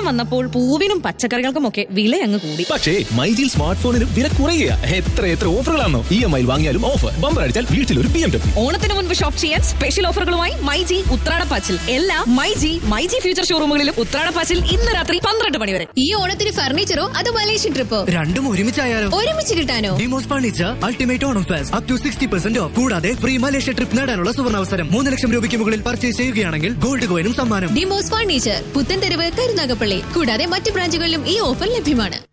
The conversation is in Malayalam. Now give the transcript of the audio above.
വന്നപ്പോൾ പൂവിനും പച്ചക്കറികൾക്കും ഒക്കെ വില അങ്ങ് കൂടി പക്ഷേ മൈജിൽ സ്മാർട്ട് ഫോണിന് വില കുറയുക എത്ര എത്ര ഓഫറുകളാണോ ഇ എം ഐ വാങ്ങിയാലും ഓഫർ ബമ്പർ അടിച്ചാൽ വീട്ടിൽ ഒരു ബി എം ഡബ്ല്യൂ ഓണത്തിന് മുൻപ് ഷോപ്പ് ചെയ്യാൻ സ്പെഷ്യൽ ഓഫറുകളുമായി മൈജി ഉത്രാടപ്പാച്ചിൽ എല്ലാ മൈജി മൈജി ഫ്യൂച്ചർ ഷോറൂമുകളിലും ഉത്രാടപ്പാച്ചിൽ ഇന്ന് രാത്രി പന്ത്രണ്ട് മണി വരെ ഈ ഓണത്തിന് ഫർണിച്ചറോ അതോ മലേഷ്യൻ ട്രിപ്പോ രണ്ടും ഒരുമിച്ചായാലോ ഒരുമിച്ച് കിട്ടാനോ ഡിമോസ് furniture ultimate Onam fest up to sixty percent off കൂടാതെ ഫ്രീ മലേഷ്യ ട്രിപ്പ് നേടാനുള്ള സുവർണാവസരം മൂന്ന് ലക്ഷം രൂപയ്ക്ക് മുകളിൽ പർച്ചേസ് ചെയ്യുകയാണെങ്കിൽ ഗോൾഡ് കോയിനും സമ്മാനം ഡിമോസ് ഫർണിച്ചർ പുത്തൻതെരുവ് കരുനാഗപ്പള്ളി കൂടാതെ മറ്റ് ബ്രാഞ്ചുകളിലും ഈ ഓഫർ ലഭ്യമാണ്